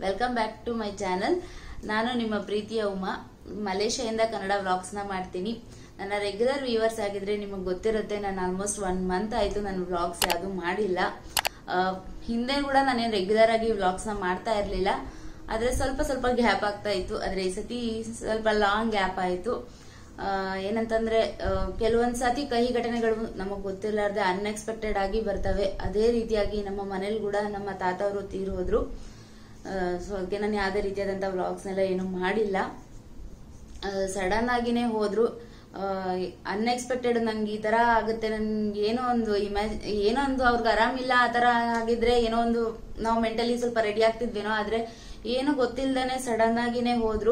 welcome back to my channel ನಾನು ನಿಮ್ಮ ಪ್ರೀತಿಯ ಉಮಾ ಮಲೇಷ್ಯಾದಿಂದ ಕನ್ನಡ ವ್ಲಾಗ್ಸ್ನ ಮಾಡ್ತೀನಿ ನನ್ನ ರೆಗ್ಯುಲರ್ ವ್ಯೂವರ್ಸ್ ಆಗಿದ್ರೆ ನಿಮಗೆ ಗೊತ್ತಿರುತ್ತೆ ನಾನು ಆಲ್ಮೋಸ್ಟ್ ಒನ್ ಮಂತ್ ಆಯಿತು ನಾನು ವ್ಲಾಗ್ಸ್ ಯಾವುದು ಮಾಡಿಲ್ಲ ಆ, ಹಿಂದೆ ಕೂಡ ನಾನೇನು ರೆಗ್ಯುಲರ್ ಆಗಿ ವ್ಲಾಗ್ಸ್ನ ಮಾಡ್ತಾ ಇರಲಿಲ್ಲ ಆದರೆ ಸ್ವಲ್ಪ ಸ್ವಲ್ಪ ಗ್ಯಾಪ್ ಆಗ್ತಾ ಇತ್ತು ಆದರೆ ಈ ಸತಿ ಸ್ವಲ್ಪ ಲಾಂಗ್ ಗ್ಯಾಪ್ ಆಯಿತು ಆ, ಏನಂತಂದ್ರೆ ಆ, ಕೆಲವೊಂದ್ ಸತಿ ಕಹಿ ಘಟನೆಗಳು ನಮಗ್ ಗೊತ್ತಿರಲಾರ್ದೆ ಅನ್ಎಕ್ಸ್ಪೆಕ್ಟೆಡ್ ಆಗಿ ಬರ್ತವೆ ಅದೇ ರೀತಿಯಾಗಿ ನಮ್ಮ ಮನೇಲಿ ಕೂಡ ನಮ್ಮ ತಾತ ಅವರು ತೀರೋದ್ರು ಸೊ ಅದಕ್ಕೆ ನಾನು ಯಾವುದೇ ರೀತಿಯಾದಂಥ ವ್ಲಾಗ್ಸ್ನೆಲ್ಲ ಏನು ಮಾಡಿಲ್ಲ ಸಡನ್ ಆಗಿನೇ ಹೋದ್ರು ಅನ್ಎಕ್ಸ್ಪೆಕ್ಟೆಡ್ ನಂಗೆ ಈ ತರ ಆಗುತ್ತೆ ನನ್ಗೆ ಏನೋ ಒಂದು ಇಮ್ಯಾಜ್ ಏನೋ ಒಂದು ಅವ್ರಿಗೆ ಆರಾಮಿಲ್ಲ ಆ ತರ ಆಗಿದ್ರೆ ಏನೋ ಒಂದು ನಾವು ಮೆಂಟಲಿ ಸ್ವಲ್ಪ ರೆಡಿ ಆಗ್ತಿದ್ವೇನೋ ಆದ್ರೆ ಏನು ಗೊತ್ತಿಲ್ದೇನೆ ಸಡನ್ ಆಗಿನೇ ಹೋದ್ರು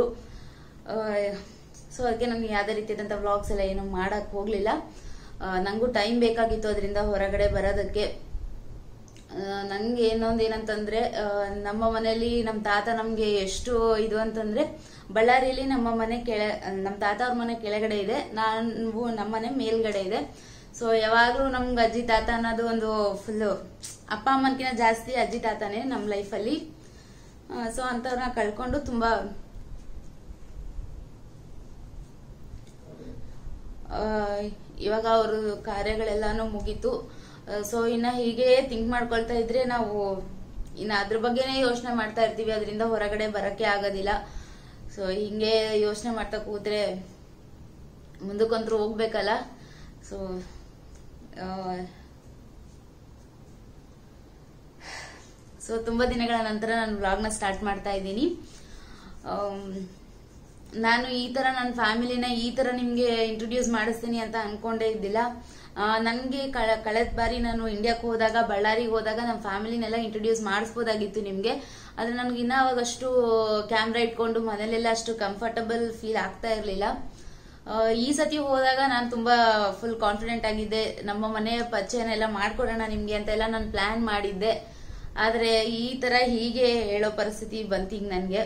ಸೊ ಅದಕ್ಕೆ ನನ್ಗೆ ಯಾವುದೇ ರೀತಿಯಾದಂಥ ವ್ಲಾಗ್ಸ್ ಎಲ್ಲ ಏನು ಮಾಡಕ್ ಹೋಗ್ಲಿಲ್ಲ ಆ, ನಂಗೂ ಟೈಮ್ ಬೇಕಾಗಿತ್ತು ಅದರಿಂದ ಹೊರಗಡೆ ಬರೋದಕ್ಕೆ ನಂಗೆ ಇನ್ನೊಂದು ಏನಂತಂದ್ರೆ ಆ, ನಮ್ಮ ಮನೆಯಲ್ಲಿ ನಮ್ಮ ತಾತ ನಮ್ಗೆ ಎಷ್ಟು ಇದು ಅಂತಂದ್ರೆ ಬಳ್ಳಾರಿಯಲ್ಲಿ ನಮ್ಮ ಮನೆ ಕೆಳ ನಮ್ಮ ತಾತ ಅವ್ರ ಮನೆ ಕೆಳಗಡೆ ಇದೆ ನಾವು ನಮ್ಮ ಮನೆ ಮೇಲ್ಗಡೆ ಇದೆ ಸೊ ಯಾವಾಗ್ಲೂ ನಮ್ಗೆ ಅಜ್ಜಿ ತಾತ ಅನ್ನೋದು ಒಂದು ಫುಲ್ ಅಪ್ಪ ಅಮ್ಮನ್ಕಿಂತ ಜಾಸ್ತಿ ಅಜ್ಜಿ ತಾತನೇ ನಮ್ಮ ಲೈಫಲ್ಲಿ ಸೊ ಅಂತವ್ರನ್ನ ಕಳ್ಕೊಂಡು ತುಂಬಾ ಆ, ಇವಾಗ ಅವರು ಕಾರ್ಯಗಳೆಲ್ಲಾನು ಮುಗೀತು ಸೊ ಇನ್ನ ಹೀಗೆ ಥಿಂಕ್ ಮಾಡ್ಕೊಳ್ತಾ ಇದ್ರೆ ನಾವು ಇನ್ನ ಅದ್ರ ಬಗ್ಗೆನೇ ಯೋಚನೆ ಮಾಡ್ತಾ ಇರ್ತೀವಿ ಅದರಿಂದ ಹೊರಗಡೆ ಬರಕ್ಕೆ ಆಗೋದಿಲ್ಲ ಸೊ ಹಿಂಗೆ ಯೋಚನೆ ಮಾಡ್ತಾ ಕೂತ್ರೆ ಮುಂದಕ್ಕಂತೂ ಹೋಗ್ಬೇಕಲ್ಲ ಸೊ ಸೊ ತುಂಬಾ ದಿನಗಳ ನಂತರ ನಾನು ವ್ಲಾಗ್ನ ಸ್ಟಾರ್ಟ್ ಮಾಡ್ತಾ ಇದ್ದೀನಿ ಆಮ್, ನಾನು ಈ ತರ ನನ್ನ ಫ್ಯಾಮಿಲಿನ ಈ ತರ ನಿಮ್ಗೆ ಇಂಟ್ರೊಡ್ಯೂಸ್ ಮಾಡಿಸ್ತೀನಿ ಅಂತ ಅನ್ಕೊಂಡೇ ಇದ್ದಿಲ್ಲ ಆ, ನನ್ಗೆ ಕಳ ಕಳೆದ ಬಾರಿ ನಾನು ಇಂಡಿಯಾಕ್ಕೆ ಹೋದಾಗ ಬಳ್ಳಾರಿಗೆ ಹೋದಾಗ ನಮ್ಮ ಫ್ಯಾಮಿಲಿನೆಲ್ಲ ಇಂಟ್ರೊಡ್ಯೂಸ್ ಮಾಡಿಸ್ಬೋದಾಗಿತ್ತು ನಿಮ್ಗೆ ಆದ್ರೆ ನನ್ಗೆ ಇನ್ನ ಅವಾಗ ಅಷ್ಟು ಕ್ಯಾಮ್ರಾ ಇಟ್ಕೊಂಡು ಮನೇಲೆಲ್ಲ ಅಷ್ಟು ಕಂಫರ್ಟಬಲ್ ಫೀಲ್ ಆಗ್ತಾ ಇರ್ಲಿಲ್ಲ ಆ, ಈ ಸತಿ ಹೋದಾಗ ನಾನು ತುಂಬಾ ಫುಲ್ ಕಾನ್ಫಿಡೆಂಟ್ ಆಗಿದ್ದೆ ನಮ್ಮ ಮನೆಯ ಪರಿಚಯನೆಲ್ಲ ಮಾಡ್ಕೊಡೋಣ ನಿಮ್ಗೆ ಅಂತೆಲ್ಲ ನಾನು ಪ್ಲಾನ್ ಮಾಡಿದ್ದೆ ಆದ್ರೆ ಈ ತರ ಹೀಗೆ ಹೇಳೋ ಪರಿಸ್ಥಿತಿ ಬಂತೀಗ ನನ್ಗೆ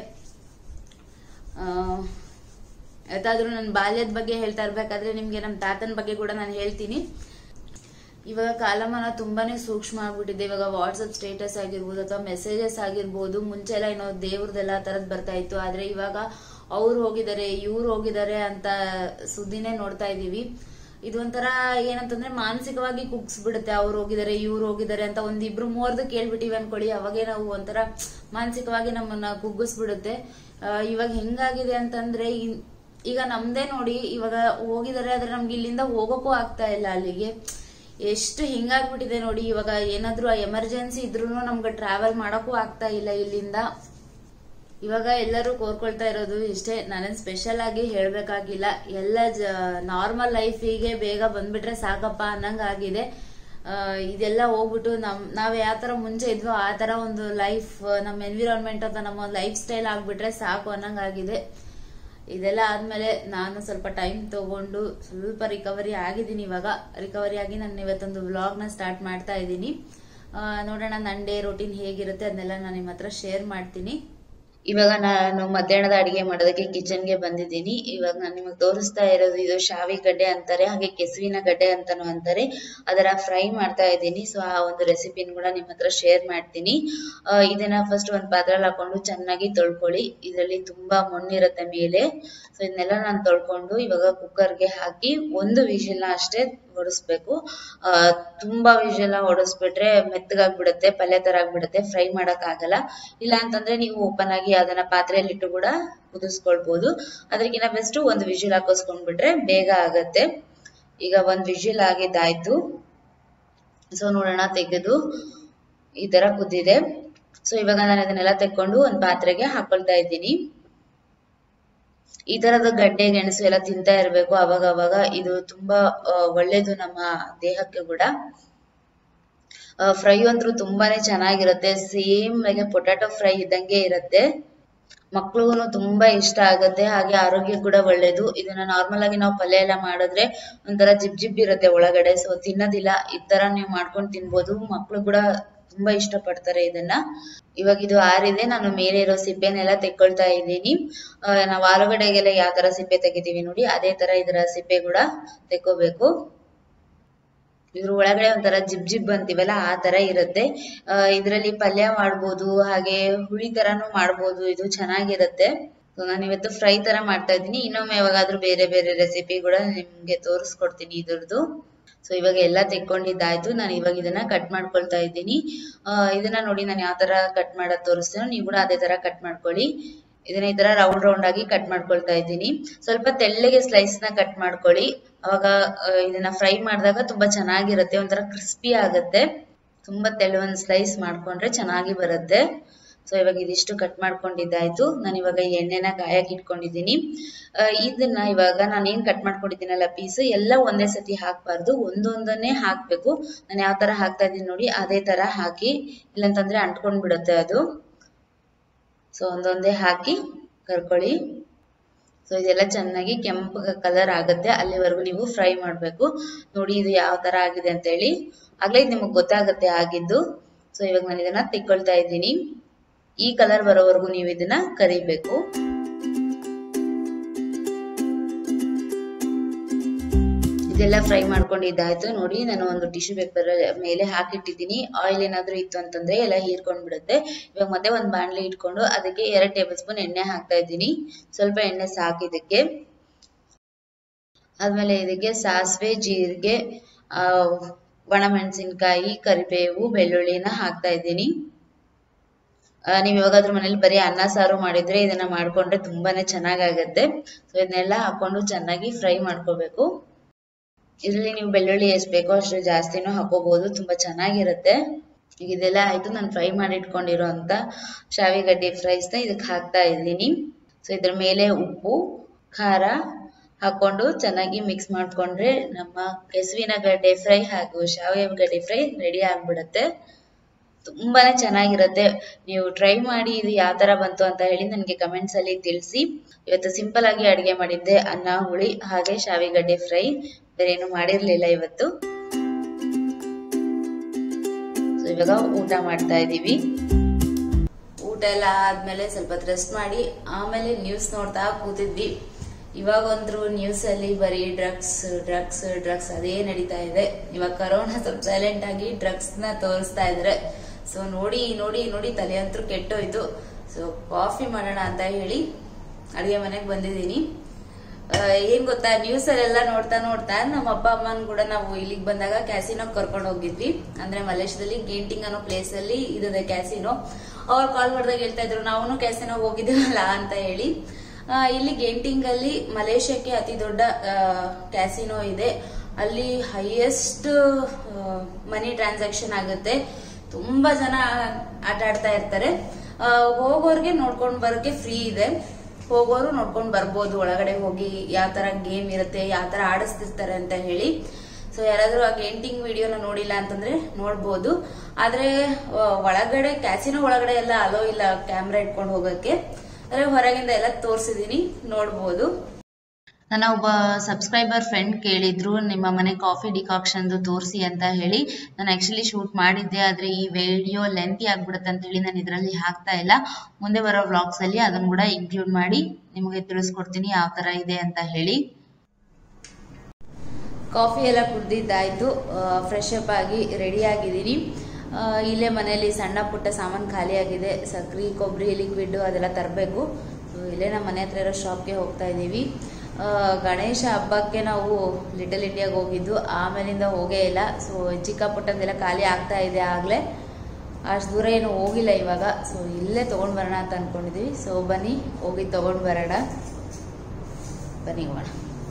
ಯಾವ್ದಾದ್ರು ನನ್ನ ಬಾಲ್ಯದ ಬಗ್ಗೆ ಹೇಳ್ತಾ ಇರ್ಬೇಕಾದ್ರೆ ನಿಮ್ಗೆ ನಮ್ಮ ತಾತನ ಬಗ್ಗೆ ಕೂಡ ನಾನು ಹೇಳ್ತೀನಿ ಇವಾಗ ಕಾಲಮಾನ ತುಂಬಾನೇ ಸೂಕ್ಷ್ಮ ಆಗ್ಬಿಟ್ಟಿದೆ ಇವಾಗ ವಾಟ್ಸಪ್ ಸ್ಟೇಟಸ್ ಆಗಿರ್ಬೋದು ಅಥವಾ ಮೆಸೇಜಸ್ ಆಗಿರ್ಬೋದು ಮುಂಚೆ ಎಲ್ಲ ಏನೋ ದೇವ್ರದೆಲ್ಲ ತರದ್ ಬರ್ತಾ ಇತ್ತು ಆದ್ರೆ ಇವಾಗ ಅವ್ರು ಹೋಗಿದ್ದಾರೆ ಇವ್ರು ಹೋಗಿದ್ದಾರೆ ಅಂತ ಸುದ್ದಿನೇ ನೋಡ್ತಾ ಇದೀವಿ ಇದು ಒಂಥರ ಏನಂತಂದ್ರೆ ಮಾನಸಿಕವಾಗಿ ಕುಗ್ಸ್ಬಿಡುತ್ತೆ ಅವ್ರು ಹೋಗಿದ್ದಾರೆ ಇವ್ರು ಹೋಗಿದ್ದಾರೆ ಅಂತ ಒಂದಿಬ್ರು ಮೂವರ್ದು ಕೇಳ್ಬಿಟ್ಟಿವಿ ಅನ್ಕೊಳ್ಳಿ ಅವಾಗೇ ನಾವು ಒಂಥರ ಮಾನಸಿಕವಾಗಿ ನಮ್ಮನ್ನ ಕುಗ್ಗಿಸ್ಬಿಡುತ್ತೆ ಆ, ಇವಾಗ ಹೆಂಗಾಗಿದೆ ಅಂತಂದ್ರೆ ಇನ್- ಈಗ ನಮ್ದೇ ನೋಡಿ ಇವಾಗ ಹೋಗಿದ್ದಾರೆ ಆದ್ರೆ ನಮ್ಗೆ ಇಲ್ಲಿಂದ ಹೋಗೋಕ್ಕೂ ಆಗ್ತಾ ಇಲ್ಲ ಅಲ್ಲಿಗೆ ಎಷ್ಟು ಹಿಂಗಾಗ್ಬಿಟ್ಟಿದೆ ನೋಡಿ ಇವಾಗ ಏನಾದ್ರೂ ಎಮರ್ಜೆನ್ಸಿ ಇದ್ರೂ ನಮ್ಗೆ ಟ್ರಾವೆಲ್ ಮಾಡಕ್ಕೂ ಆಗ್ತಾ ಇಲ್ಲ ಇಲ್ಲಿಂದ ಇವಾಗ ಎಲ್ಲರೂ ಕೋರ್ಕೊಳ್ತಾ ಇರೋದು ಇಷ್ಟೇ ನಾನೇನ್ ಸ್ಪೆಷಲ್ ಆಗಿ ಹೇಳ್ಬೇಕಾಗಿಲ್ಲ ಎಲ್ಲ ನಾರ್ಮಲ್ ಲೈಫಿಗೆ ಬೇಗ ಬಂದ್ಬಿಟ್ರೆ ಸಾಕಪ್ಪ ಅನ್ನಂಗ್ ಆಗಿದೆ ಆ, ಇದೆಲ್ಲ ಹೋಗ್ಬಿಟ್ಟು ನಮ್ ನಾವ್ ಯಾವ ತರ ಮುಂಚೆ ಇದ್ವೋ ಆ ತರ ಒಂದು ಲೈಫ್ ನಮ್ಮ ಎನ್ವಿರಾನ್ಮೆಂಟ್ ಅಂತ ನಮ್ಮ ಲೈಫ್ ಸ್ಟೈಲ್ ಆಗ್ಬಿಟ್ರೆ ಸಾಕು ಅನ್ನಂಗ್ ಆಗಿದೆ ಇದೆಲ್ಲ ಆದ್ಮೇಲೆ ನಾನು ಸ್ವಲ್ಪ ಟೈಮ್ ತಗೊಂಡು ಸ್ವಲ್ಪ ರಿಕವರಿ ಆಗಿದ್ದೀನಿ ಇವಾಗ ರಿಕವರಿ ಆಗಿ ನಾನು ಇವತ್ತೊಂದು ವ್ಲಾಗ್ ನ ಸ್ಟಾರ್ಟ್ ಮಾಡ್ತಾ ಇದ್ದೀನಿ ಆ, ನೋಡೋಣ ನನ್ನ ಡೇ ರೊಟೀನ್ ಹೇಗಿರುತ್ತೆ ಅದನ್ನೆಲ್ಲ ನಾನು ನಿಮ್ಮ ಹತ್ರ ಶೇರ್ ಮಾಡ್ತೀನಿ ಇವಾಗ ನಾನು ಮಧ್ಯಾಹ್ನದ ಅಡಿಗೆ ಮಾಡೋದಕ್ಕೆ ಕಿಚನ್ಗೆ ಬಂದಿದ್ದೀನಿ ಇವಾಗ ನಾನು ನಿಮಗೆ ತೋರಿಸ್ತಾ ಇರೋದು ಇದು ಶಾವಿ ಗಡ್ಡೆ ಅಂತಾರೆ ಹಾಗೆ ಕೆಸುವಿನ ಗಡ್ಡೆ ಅಂತಾನು ಅಂತಾರೆ ಅದರ ಫ್ರೈ ಮಾಡ್ತಾ ಇದ್ದೀನಿ ಸೊ ಆ ಒಂದು ರೆಸಿಪಿನ ಕೂಡ ನಿಮ್ಮ ಹತ್ರ ಶೇರ್ ಮಾಡ್ತೀನಿ ಆ, ಇದನ್ನ ಫಸ್ಟ್ ಒಂದು ಪಾತ್ರೆಯಲ್ಲಿ ಹಾಕೊಂಡು ಚೆನ್ನಾಗಿ ತೊಳ್ಕೊಳ್ಳಿ ಇದರಲ್ಲಿ ತುಂಬಾ ಮಣ್ಣಿರುತ್ತೆ ಮೇಲೆ ಸೊ ಇದನ್ನೆಲ್ಲ ನಾನು ತೊಳ್ಕೊಂಡು ಇವಾಗ ಕುಕ್ಕರ್ಗೆ ಹಾಕಿ ಒಂದು ವಿಷಲ್ನ ಅಷ್ಟೇ ಹೊಡಿಸ್ಬೇಕು ಆ, ತುಂಬಾ ವಿಷಲ್ ಹೊಡಿಸ್ಬಿಟ್ರೆ ಮೆತ್ತಗಾಗ್ಬಿಡುತ್ತೆ ಪಲ್ಯ ತರ ಆಗ್ಬಿಡುತ್ತೆ ಫ್ರೈ ಮಾಡಕ್ ಆಗಲ್ಲ ಇಲ್ಲ ಅಂತಂದ್ರೆ ನೀವು ಓಪನ್ ಆಗಿ ಅದನ್ನ ಪಾತ್ರೆಯಲ್ಲಿ ಇಟ್ಟು ಕೂಡ ಕುದಿಸ್ಕೊಳ್ಬಹುದು ಅದಕ್ಕಿಂತ ಬೆಸ್ಟ್ ಒಂದು ವಿಷಲ್ ಹಾಕಿಸ್ಕೊಂಡ್ಬಿಟ್ರೆ ಬೇಗ ಆಗತ್ತೆ ಈಗ ಒಂದ್ ವಿಷಲ್ ಆಗಿದ್ದಾಯ್ತು ಸೊ ನೋಡೋಣ ತೆಗೆದು ಈ ತರ ಕುದ್ದಿದೆ ಸೊ ಇವಾಗ ನಾನು ಅದನ್ನೆಲ್ಲ ತೆಕ್ಕೊಂಡು ಒಂದ್ ಪಾತ್ರೆಗೆ ಹಾಕೊಳ್ತಾ ಇದ್ದೀನಿ ಈ ತರದ ಗಡ್ಡೆ ಗೆಣಸು ಎಲ್ಲ ತಿಂತಾ ಇರ್ಬೇಕು ಅವಾಗ ಅವಾಗ ಇದು ತುಂಬಾ ಆ, ಒಳ್ಳೇದು ನಮ್ಮ ದೇಹಕ್ಕೆ ಕೂಡ ಫ್ರೈ ಅಂತೂ ತುಂಬಾನೇ ಚೆನ್ನಾಗಿರುತ್ತೆ ಸೇಮ್ ಹಾಗೆ ಪೊಟ್ಯಾಟೊ ಫ್ರೈ ಇದ್ದಂಗೆ ಇರುತ್ತೆ ಮಕ್ಳಿಗೂ ತುಂಬಾ ಇಷ್ಟ ಆಗುತ್ತೆ ಹಾಗೆ ಆರೋಗ್ಯ ಕೂಡ ಒಳ್ಳೇದು ಇದನ್ನ ನಾರ್ಮಲ್ ಆಗಿ ನಾವು ಪಲ್ಯ ಎಲ್ಲ ಮಾಡಿದ್ರೆ ಒಂಥರ ಜಿಬ್ ಜಿಬ್ ಇರುತ್ತೆ ಒಳಗಡೆ ಸೊ ತಿನ್ನೋದಿಲ್ಲ ಈ ತರ ನೀವು ಮಾಡ್ಕೊಂಡು ತಿನ್ಬೋದು ಮಕ್ಳು ಕೂಡ ತುಂಬಾ ಇಷ್ಟ ಪಡ್ತಾರೆ ಇದನ್ನ ಇವಾಗ ಇದು ಆರಿದೆ ನಾನು ಮೇಲೆ ಇರೋ ಸಿಪ್ಪೆನೆಲ್ಲ ತೆಕ್ಕೊಳ್ತಾ ಇದ್ದೀನಿ ಆ, ನಾವು ಆಲೂಗಡ್ಡೆಗೆಲ್ಲ ಯಾವ ತರ ಸಿಪ್ಪೆ ತೆಗಿತೀವಿ ನೋಡಿ ಅದೇ ತರ ಇದರ ಸಿಪ್ಪೆ ಕೂಡ ತೆಕ್ಕೋಬೇಕು ಇದ್ರ ಒಳಗಡೆ ಒಂಥರ ಜಿಬ್ ಜಿಬ್ ಅಂತೀವಲ್ಲ ಆ ತರ ಇರುತ್ತೆ ಇದರಲ್ಲಿ ಪಲ್ಯ ಮಾಡ್ಬೋದು ಹಾಗೆ ಹುಳಿ ತರಾನು ಮಾಡ್ಬೋದು ಇದು ಚೆನ್ನಾಗಿರುತ್ತೆ ಸೊ ನಾನು ಇವತ್ತು ಫ್ರೈ ತರ ಮಾಡ್ತಾ ಇದ್ದೀನಿ ಇನ್ನೊಮ್ಮೆ ಯಾವಾಗಾದ್ರೂ ಬೇರೆ ಬೇರೆ ರೆಸಿಪಿ ಕೂಡ ನಿಮ್ಗೆ ತೋರಿಸ್ಕೊಡ್ತೀನಿ ಇದ್ರದ್ದು ಸೊ ಇವಾಗ ಎಲ್ಲ ತೆಕ್ಕೊಂಡಿದ್ದಾಯ್ತು ನಾನು ಇವಾಗ ಇದನ್ನ ಕಟ್ ಮಾಡ್ಕೊಳ್ತಾ ಇದ್ದೀನಿ ಆ, ಇದನ್ನ ನೋಡಿ ನಾನು ಯಾವ ತರ ಕಟ್ ಮಾಡೋದು ತೋರಿಸ್ತೇನೋ ನೀವು ಕೂಡ ಅದೇ ತರ ಕಟ್ ಮಾಡ್ಕೊಳ್ಳಿ ಇದನ್ನ ಈ ತರ ರೌಂಡ್ ರೌಂಡ್ ಆಗಿ ಕಟ್ ಮಾಡ್ಕೊಳ್ತಾ ಇದ್ದೀನಿ ಸ್ವಲ್ಪ ತೆಳ್ಳಗೆ ಸ್ಲೈಸ್ ನ ಕಟ್ ಮಾಡ್ಕೊಳ್ಳಿ ಅವಾಗ ಆ, ಇದನ್ನ ಫ್ರೈ ಮಾಡಿದಾಗ ತುಂಬಾ ಚೆನ್ನಾಗಿರುತ್ತೆ ಒಂಥರ ಕ್ರಿಸ್ಪಿ ಆಗುತ್ತೆ ತುಂಬಾ ತೆಳು ಒಂದು ಸ್ಲೈಸ್ ಮಾಡ್ಕೊಂಡ್ರೆ ಚೆನ್ನಾಗಿ ಬರುತ್ತೆ ಸೊ ಇವಾಗ ಇದಿಷ್ಟು ಕಟ್ ಮಾಡ್ಕೊಂಡಿದ್ದಾಯ್ತು ನಾನು ಇವಾಗ ಈ ಎಣ್ಣೆನ ಕಾಯಕ್ಕೆ ಇಟ್ಕೊಂಡಿದ್ದೀನಿ ಆ, ಇದನ್ನ ಇವಾಗ ನಾನು ಏನ್ ಕಟ್ ಮಾಡ್ಕೊಂಡಿದ್ದೀನಲ್ಲ ಪೀಸ್ ಎಲ್ಲ ಒಂದೇ ಸತಿ ಹಾಕ್ಬಾರ್ದು ಒಂದೊಂದನ್ನೇ ಹಾಕ್ಬೇಕು ನಾನು ಯಾವ ತರ ಹಾಕ್ತಾ ಇದ್ದೀನಿ ನೋಡಿ ಅದೇ ತರ ಹಾಕಿ ಇಲ್ಲಂತಂದ್ರೆ ಅಂಟ್ಕೊಂಡ್ ಬಿಡುತ್ತೆ ಅದು ಸೊ ಒಂದೊಂದೇ ಹಾಕಿ ಕರ್ಕೊಳ್ಳಿ ಸೊ ಇದೆಲ್ಲ ಚೆನ್ನಾಗಿ ಕೆಂಪು ಕಲರ್ ಆಗುತ್ತೆ ಅಲ್ಲಿವರೆಗೂ ನೀವು ಫ್ರೈ ಮಾಡಬೇಕು ನೋಡಿ ಇದು ಯಾವ ತರ ಆಗಿದೆ ಅಂತ ಹೇಳಿ ಆಗ್ಲೇ ಇದು ನಿಮಗೆ ಗೊತ್ತಾಗುತ್ತೆ ಆಗಿದ್ದು ಸೊ ಇವಾಗ ನಾನು ಇದನ್ನ ತೆಕ್ಕೊಳ್ತಾ ಇದ್ದೀನಿ ಈ ಕಲರ್ ಬರೋವರೆಗೂ ನೀವು ಇದನ್ನ ಕರಿಬೇಕು ಇದೆಲ್ಲ ಫ್ರೈ ಮಾಡ್ಕೊಂಡಿದ್ದಾಯ್ತು ನೋಡಿ ನಾನು ಒಂದು ಟಿಶ್ಯೂ ಪೇಪರ್ ಮೇಲೆ ಹಾಕಿಟ್ಟಿದ್ದೀನಿ ಆಯಿಲ್ ಏನಾದ್ರೂ ಇತ್ತು ಅಂತಂದ್ರೆ ಎಲ್ಲ ಹೀರ್ಕೊಂಡ್ ಬಿಡುತ್ತೆ ಇವಾಗ ಮತ್ತೆ ಒಂದು ಬಾಣಲಿ ಇಟ್ಕೊಂಡು ಅದಕ್ಕೆ ಎರಡು ಟೇಬಲ್ ಸ್ಪೂನ್ ಎಣ್ಣೆ ಹಾಕ್ತಾ ಇದ್ದೀನಿ ಸ್ವಲ್ಪ ಎಣ್ಣೆ ಸಾಕು ಇದಕ್ಕೆ ಆದ್ಮೇಲೆ ಇದಕ್ಕೆ ಸಾಸಿವೆ ಜೀರಿಗೆ ಆ ಒಣಮೆಣಸಿನ್ಕಾಯಿ ಕರಿಬೇವು ಬೆಳ್ಳುಳ್ಳಿನ ಹಾಕ್ತಾ ಇದ್ದೀನಿ ಆ, ನೀವ್ ಯಾವಾಗಾದ್ರೂ ಮನೇಲಿ ಬರೀ ಅನ್ನ ಸಾರು ಮಾಡಿದ್ರೆ ಇದನ್ನ ಮಾಡ್ಕೊಂಡ್ರೆ ತುಂಬಾನೇ ಚೆನ್ನಾಗಾಗತ್ತೆ ಸೊ ಇದನ್ನೆಲ್ಲ ಹಾಕೊಂಡು ಚೆನ್ನಾಗಿ ಫ್ರೈ ಮಾಡ್ಕೋಬೇಕು ಇದರಲ್ಲಿ ನೀವು ಬೆಳ್ಳುಳ್ಳಿ ಎಷ್ಟು ಬೇಕೋ ಅಷ್ಟು ಜಾಸ್ತಿನೂ ಹಾಕೋಬಹುದು ತುಂಬಾ ಚೆನ್ನಾಗಿರುತ್ತೆ ಈಗ ಇದೆಲ್ಲ ಆಯ್ತು ನಾನು ಫ್ರೈ ಮಾಡಿ ಇಟ್ಕೊಂಡಿರೋ ಅಂತ ಶಾವಿಗಡ್ಡೆ ಫ್ರೈಸ್ನ ಇದಕ್ಕೆ ಹಾಕ್ತಾ ಇದ್ದೀನಿ ಸೊ ಇದ್ರ ಮೇಲೆ ಉಪ್ಪು ಖಾರ ಹಾಕೊಂಡು ಚೆನ್ನಾಗಿ ಮಿಕ್ಸ್ ಮಾಡ್ಕೊಂಡ್ರೆ ನಮ್ಮ ಕೆಸುವಿನ ಗಡ್ಡೆ ಫ್ರೈ ಹಾಗೂ ಶಾವಿಗೆ ಗಡ್ಡೆ ಫ್ರೈ ರೆಡಿ ಆಗ್ಬಿಡುತ್ತೆ ತುಂಬಾನೇ ಚೆನ್ನಾಗಿರುತ್ತೆ ನೀವು ಟ್ರೈ ಮಾಡಿ ಇದು ಯಾವ ತರ ಬಂತು ಅಂತ ಹೇಳಿ ನನಗೆ ಕಮೆಂಟ್ಸ್ ಅಲ್ಲಿ ತಿಳಿಸಿ ಇವತ್ತು ಸಿಂಪಲ್ ಆಗಿ ಅಡಿಗೆ ಮಾಡಿದ್ದೆ ಅನ್ನ ಹುಳಿ ಹಾಗೆ ಶಾವಿಗಡ್ಡೆ ಫ್ರೈ ಬೇರೆ ಏನು ಮಾಡಿರ್ಲಿಲ್ಲ ಇವತ್ತು ಸೊ ಇವಾಗ ಊಟ ಮಾಡ್ತಾ ಇದೀವಿ ಊಟ ಎಲ್ಲ ಆದ್ಮೇಲೆ ಸ್ವಲ್ಪ ರೆಸ್ಟ್ ಮಾಡಿ ಆಮೇಲೆ ನ್ಯೂಸ್ ನೋಡ್ತಾ ಕೂತಿದ್ವಿ ಇವಾಗ ಒಂದ್ರು ನ್ಯೂಸ್ ಅಲ್ಲಿ ಬರೀ ಡ್ರಗ್ಸ್ ಡ್ರಗ್ಸ್ ಡ್ರಗ್ಸ್ ಅದೇ ನಡೀತಾ ಇದೆ ಇವಾಗ ಕರೋನಾ ಸ್ವಲ್ಪ ಸೈಲೆಂಟ್ ಆಗಿ ಡ್ರಗ್ಸ್ ನ ತೋರಿಸ್ತಾ ಇದ್ರೆ ಸೊ ನೋಡಿ ನೋಡಿ ನೋಡಿ ತಲೆ ಅಂತೂ ಕೆಟ್ಟೋಯ್ತು ಸೊ ಕಾಫಿ ಮಾಡೋಣ ಅಂತ ಹೇಳಿ ಅಡಿಗೆ ಮನೆಗೆ ಬಂದಿದ್ದೀನಿ ಆ, ಏನ್ ಗೊತ್ತಾ ನ್ಯೂಸ್ ಅಲ್ಲೆಲ್ಲ ನೋಡ್ತಾ ನೋಡ್ತಾ ನಮ್ಮ ಅಪ್ಪ ಅಮ್ಮನ್ ಕೂಡ ನಾವು ಇಲ್ಲಿಗೆ ಬಂದಾಗ ಕ್ಯಾಸಿನೋ ಕರ್ಕೊಂಡು ಹೋಗಿದ್ವಿ ಅಂದ್ರೆ ಮಲೇಷ್ಯಾದಲ್ಲಿ ಗೇಂಟಿಂಗ್ ಅನ್ನೋ ಪ್ಲೇಸ್ ಅಲ್ಲಿ ಇದೆ ಕ್ಯಾಸಿನೋ ಅವ್ರು ಕಾಲ್ ಮಾಡಿದಾಗ ಹೇಳ್ತಾ ಇದ್ರು ನಾವು ಕ್ಯಾಸಿನೋ ಹೋಗಿದ್ದೀವಲ್ಲ ಅಂತ ಹೇಳಿ ಆ, ಇಲ್ಲಿ ಗೇಂಟಿಂಗ್ ಅಲ್ಲಿ ಮಲೇಷ್ಯಾಕ್ಕೆ ಅತಿ ದೊಡ್ಡ ಕ್ಯಾಸಿನೋ ಇದೆ ಅಲ್ಲಿ ಹೈಯೆಸ್ಟ್ ಮನಿ ಟ್ರಾನ್ಸಾಕ್ಷನ್ ಆಗುತ್ತೆ ತುಂಬಾ ಜನ ಆಟ ಆಡ್ತಾ ಇರ್ತಾರೆ ಆ, ಹೋಗೋರ್ಗೆ ನೋಡ್ಕೊಂಡ್ ಬರೋಕೆ ಫ್ರೀ ಇದೆ ಹೋಗೋರು ನೋಡ್ಕೊಂಡ್ ಬರ್ಬೋದು ಒಳಗಡೆ ಹೋಗಿ ಯಾವ ತರ ಗೇಮ್ ಇರುತ್ತೆ ಯಾವ ತರ ಆಡಿಸ್ತಿರ್ತಾರೆ ಅಂತ ಹೇಳಿ ಸೊ ಯಾರಾದ್ರೂ ಆ ಗೇಂಟಿಂಗ್ ವಿಡಿಯೋನ ನೋಡಿಲ್ಲ ಅಂತಂದ್ರೆ ನೋಡ್ಬೋದು ಆದ್ರೆ ಆ, ಒಳಗಡೆ ಕ್ಯಾಸಿನೋ ಒಳಗಡೆ ಎಲ್ಲ ಅಲೋ ಇಲ್ಲ ಕ್ಯಾಮ್ರಾ ಇಟ್ಕೊಂಡು ಹೋಗಕ್ಕೆ ಆದ್ರೆ ಹೊರಗಿಂದ ಎಲ್ಲ ತೋರಿಸಿದೀನಿ ನೋಡ್ಬೋದು ನನ್ನ ಒಬ್ಬ ಸಬ್ಸ್ಕ್ರೈಬರ್ ಫ್ರೆಂಡ್ ಕೇಳಿದ್ರು ನಿಮ್ಮ ಮನೆ ಕಾಫಿ ಡಿಕಾಕ್ಷನ್ದು ತೋರಿಸಿ ಅಂತ ಹೇಳಿ ನಾನು ಆಕ್ಚುಲಿ ಶೂಟ್ ಮಾಡಿದ್ದೆ ಆದ್ರೆ ಈ ವಿಡಿಯೋ ಲೆಂತಿ ಆಗ್ಬಿಡುತ್ತೆ ಅಂತ ಹೇಳಿ ನಾನು ಇದರಲ್ಲಿ ಹಾಕ್ತಾ ಇಲ್ಲ ಮುಂದೆ ಬರೋ ವ್ಲಾಗ್ಸ್ ಅಲ್ಲಿ ಅದನ್ನು ಕೂಡ ಇನ್ಕ್ಲೂಡ್ ಮಾಡಿ ನಿಮಗೆ ತಿಳಿಸ್ಕೊಡ್ತೀನಿ ಯಾವ ತರ ಇದೆ ಅಂತ ಹೇಳಿ ಕಾಫಿ ಎಲ್ಲ ಕುಡ್ದಿದ್ದಾಯ್ತು ಫ್ರೆಶ್ ಅಪ್ ಆಗಿ ರೆಡಿ ಆಗಿದ್ದೀನಿ ಆ, ಇಲ್ಲೇ ಮನೆಯಲ್ಲಿ ಸಣ್ಣ ಪುಟ್ಟ ಸಾಮಾನು ಖಾಲಿ ಆಗಿದೆ ಸಕ್ರೆ ಕೊಬ್ಬರಿ ಲಿಕ್ವಿಡ್ ಅದೆಲ್ಲ ತರಬೇಕು ಇಲ್ಲೇ ನಮ್ಮ ಮನೆ ಹತ್ರ ಇರೋ ಶಾಪ್ಗೆ ಹೋಗ್ತಾ ಇದ್ದೀವಿ ಆ, ಗಣೇಶ ಹಬ್ಬಕ್ಕೆ ನಾವು ಲಿಟಲ್ ಇಂಡಿಯಾಗೆ ಹೋಗಿದ್ದು ಆಮೇಲಿಂದ ಹೋಗೇ ಇಲ್ಲ ಸೊ ಚಿಕ್ಕ ಪುಟ್ಟದೆಲ್ಲ ಖಾಲಿ ಆಗ್ತಾ ಇದೆ ಆಗಲೇ ಅಷ್ಟು ದೂರ ಏನು ಹೋಗಿಲ್ಲ ಇವಾಗ ಸೊ ಇಲ್ಲೇ ತೊಗೊಂಡು ಬರೋಣ ಅಂತ ಅಂದ್ಕೊಂಡಿದ್ದೀವಿ ಸೊ ಬನ್ನಿ ಹೋಗಿ ತೊಗೊಂಡು ಬರೋಣ ಬನ್ನಿ ಹೋಗೋಣ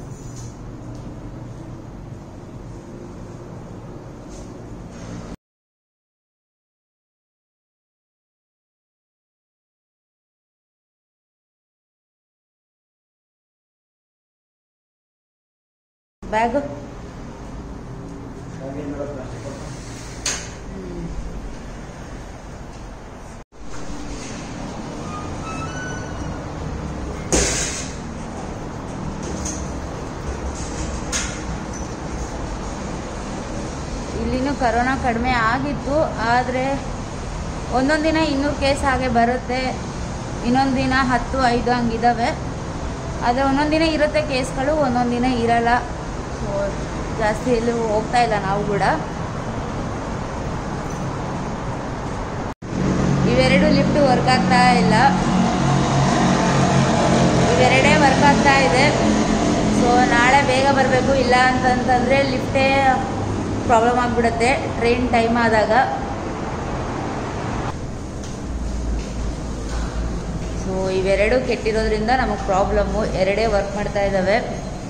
ಬ್ಯಾಗು ಇಲ್ಲಿನೂ ಕರೋನಾ ಕಡಿಮೆ ಆಗಿತ್ತು ಆದರೆ ಒಂದೊಂದು ದಿನ ಇನ್ನೂರು ಕೇಸ್ ಹಾಗೆ ಬರುತ್ತೆ ಇನ್ನೊಂದು ದಿನ ಹತ್ತು ಐದು ಹಂಗಿದಾವೆ ಆದರೆ ಒಂದೊಂದು ದಿನ ಇರುತ್ತೆ ಕೇಸ್ಗಳು ಒಂದೊಂದು ದಿನ ಇರಲ್ಲ ಸೊ ಜಾಸ್ತಿ ಎಲ್ಲೂ ಹೋಗ್ತಾ ಇಲ್ಲ ನಾವು ಕೂಡ ಇವೆರಡು ಲಿಫ್ಟ್ ವರ್ಕ್ ಆಗ್ತಾ ಇಲ್ಲ ಇವೆರಡೇ ವರ್ಕ್ ಆಗ್ತಾ ಇದೆ ಸೊ ನಾಳೆ ಬೇಗ ಬರಬೇಕು ಇಲ್ಲ ಅಂತಂತಂದರೆ ಲಿಫ್ಟೇ ಪ್ರಾಬ್ಲಮ್ ಆಗಿಬಿಡುತ್ತೆ ಟ್ರೈನ್ ಟೈಮ್ ಆದಾಗ ಸೊ ಇವೆರಡು ಕೆಟ್ಟಿರೋದ್ರಿಂದ ನಮಗೆ ಪ್ರಾಬ್ಲಮ್ಮು ಎರಡೇ ವರ್ಕ್ ಮಾಡ್ತಾ ಇದ್ದಾವೆ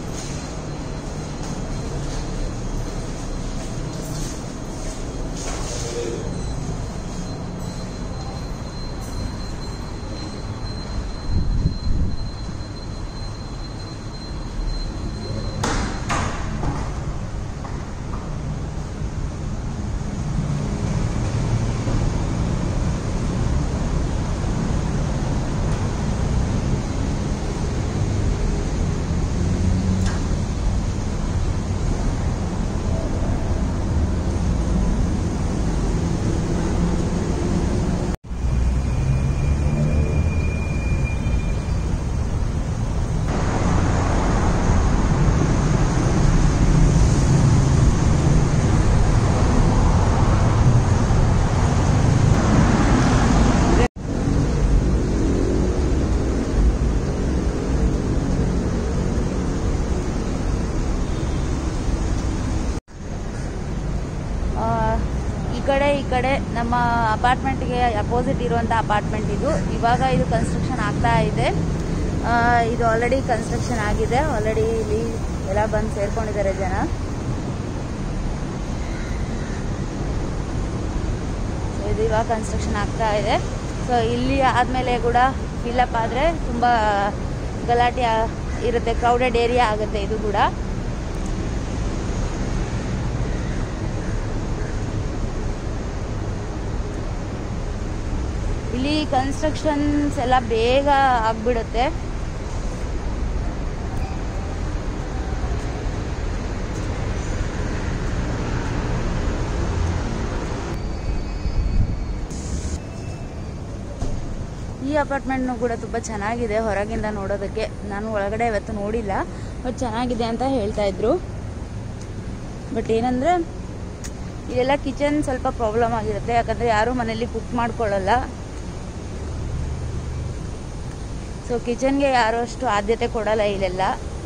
ಆ, ಈ ಕಡೆ ಈ ಕಡೆ ನಮ್ಮ ಅಪಾರ್ಟ್ಮೆಂಟ್ಗೆ ಅಪೋಸಿಟ್ ಇರುವಂಥ ಅಪಾರ್ಟ್ಮೆಂಟ್ ಇದು ಇವಾಗ ಇದು ಕನ್ಸ್ಟ್ರಕ್ಷನ್ ಆಗ್ತಾ ಇದೆ ಆ, ಇದು ಆಲ್ರೆಡಿ ಕನ್ಸ್ಟ್ರಕ್ಷನ್ ಆಗಿದೆ ಆಲ್ರೆಡಿ ಇಲ್ಲಿ ಎಲ್ಲ ಬಂದು ಸೇರ್ಕೊಂಡಿದ್ದಾರೆ ಜನ So, ಇದು ಇವಾಗ ಕನ್ಸ್ಟ್ರಕ್ಷನ್ ಆಗ್ತಾ ಇದೆ ಸೊ ಇಲ್ಲಿ ಆದಮೇಲೆ ಕೂಡ ಫಿಲ್ಲಪ್ ಆದರೆ ತುಂಬ ಗಲಾಟೆ ಆ- ಇರುತ್ತೆ ಕ್ರೌಡೆಡ್ ಏರಿಯಾ ಆಗುತ್ತೆ ಇದು ಕೂಡ ಇಲ್ಲಿ ಕನ್ಸ್ಟ್ರಕ್ಷನ್ಸ್ ಎಲ್ಲ ಬೇಗ ಆಗ್ಬಿಡುತ್ತೆ ಈ ಅಪಾರ್ಟ್ಮೆಂಟ್ನು ಕೂಡ ತುಂಬ ಚೆನ್ನಾಗಿದೆ ಹೊರಗಿಂದ ನೋಡೋದಕ್ಕೆ ನಾನು ಒಳಗಡೆ ಇವತ್ತು ನೋಡಿಲ್ಲ ಬಟ್ ಚೆನ್ನಾಗಿದೆ ಅಂತ ಹೇಳ್ತಾ ಇದ್ರು ಬಟ್ ಏನಂದ್ರೆ ಇದೆಲ್ಲ ಕಿಚನ್ ಸ್ವಲ್ಪ ಪ್ರಾಬ್ಲಮ್ ಆಗಿರುತ್ತೆ ಯಾಕಂದ್ರೆ ಯಾರು ಮನೇಲಿ ಕುಕ್ ಮಾಡ್ಕೊಳ್ಳಲ್ಲ ಸೊ ಕಿಚನ್ಗೆ ಯಾರು ಅಷ್ಟು ಆದ್ಯತೆ ಕೊಡಲ್ಲ ಇಲ್ಲೆಲ್ಲ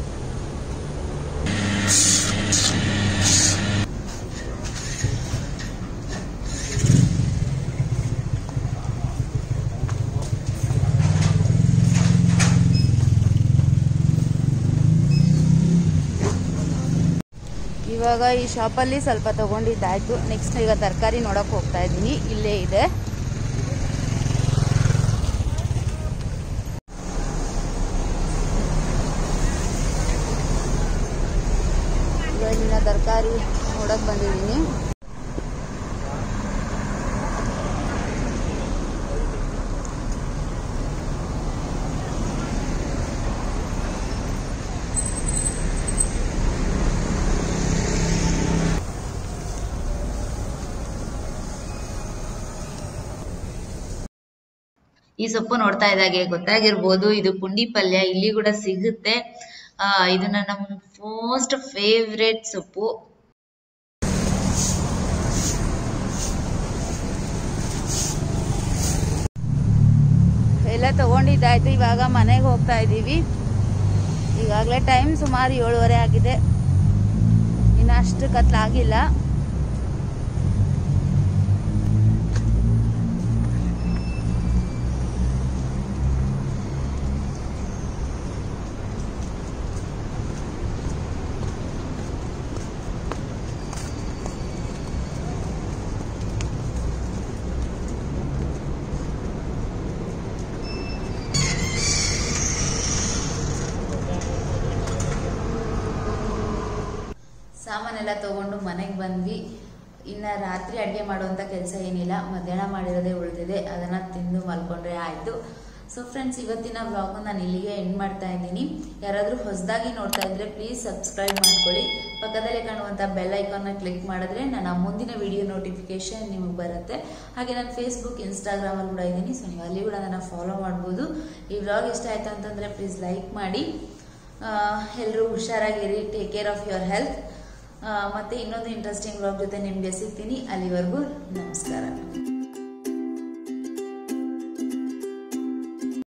ಇವಾಗ ಈ ಶಾಪಲ್ಲಿ ಸ್ವಲ್ಪ ತಗೊಂಡಿದ್ದಾಯ್ತು ನೆಕ್ಸ್ಟ್ ಈಗ ತರಕಾರಿ ನೋಡಕ್ ಹೋಗ್ತಾ ಇದ್ದೀನಿ ಇಲ್ಲೇ ಇದೆ ಇವಾಗಿನ ತರಕಾರಿ ನೋಡಕ್ ಬಂದಿದ್ದೀನಿ ಈ ಸೊಪ್ಪು ನೋಡ್ತಾ ಇದ್ದಾಗೆ ಗೊತ್ತಾಗಿರ್ಬೋದು ಇದು ಪುಂಡಿ ಪಲ್ಯ ಇಲ್ಲಿ ಕೂಡ ಸಿಗುತ್ತೆ ಆ ಇದನ್ನ ನಮ್ ಮೋಸ್ಟ್ ಫೇವ್ರೆಟ್ ಸೊಪ್ಪು ಎಲ್ಲ ತಗೊಂಡಿದ್ದಾಯ್ತು ಇವಾಗ ಮನೆಗೆ ಹೋಗ್ತಾ ಇದ್ದೀವಿ ಈಗಾಗಲೇ ಟೈಮ್ ಸುಮಾರು ಏಳುವರೆ ಆಗಿದೆ ಇನ್ನು ಅಷ್ಟು ಕತ್ಲಾಗಿಲ್ಲ ಸಾಮಾನೆಲ್ಲ ತಗೊಂಡು ಮನೆಗೆ ಬಂದ್ವಿ ಇನ್ನ ರಾತ್ರಿ ಅಡುಗೆ ಮಾಡುವಂತ ಕೆಲಸ ಏನಿಲ್ಲ ಮಧ್ಯಾಹ್ನ ಮಾಡಿರೋದೇ ಉಳಿದಿದೆ ಅದನ್ನ ತಿಂದು ಮಲ್ಕೊಂಡ್ರೆ ಆಯ್ತು ಸೊ ಫ್ರೆಂಡ್ಸ್ ಇವತ್ತಿನ ವ್ಲಾಗ್ ನಾನು ಇಲ್ಲಿಗೆ ಎಂಡ್ ಮಾಡ್ತಾ ಇದ್ದೀನಿ ಯಾರಾದರೂ ಹೊಸದಾಗಿ ನೋಡ್ತಾ ಇದ್ರೆ ಪ್ಲೀಸ್ ಸಬ್ಸ್ಕ್ರೈಬ್ ಮಾಡ್ಕೊಳ್ಳಿ ಪಕ್ಕದಲ್ಲೇ ಕಾಣುವಂಥ ಬೆಲ್ ಐಕಾನ್ನ ಕ್ಲಿಕ್ ಮಾಡಿದ್ರೆ ನನ್ನ ಮುಂದಿನ ವಿಡಿಯೋ ನೋಟಿಫಿಕೇಶನ್ ನಿಮಗೆ ಬರುತ್ತೆ ಹಾಗೆ ನಾನು ಫೇಸ್ಬುಕ್ ಇನ್ಸ್ಟಾಗ್ರಾಮಲ್ಲಿ ಕೂಡ ಇದ್ದೀನಿ ಸೊ ನೀವು ಅಲ್ಲಿ ಕೂಡ ನನ್ನ ಫಾಲೋ ಮಾಡ್ಬೋದು ಈ ವ್ಲಾಗ್ ಇಷ್ಟ ಆಯ್ತು ಅಂತಂದರೆ ಪ್ಲೀಸ್ ಲೈಕ್ ಮಾಡಿ ಎಲ್ಲರೂ ಹುಷಾರಾಗಿರಿ take care of your health ಆ, ಮತ್ತೆ ಇನ್ನೊಂದು ಇಂಟ್ರೆಸ್ಟಿಂಗ್ ವ್ಲಾಗ್ ಜೊತೆ ನಿಮ್ಗೆ ಸಿಗ್ತೀನಿ ಅಲ್ಲಿವರೆಗೂ ನಮಸ್ಕಾರ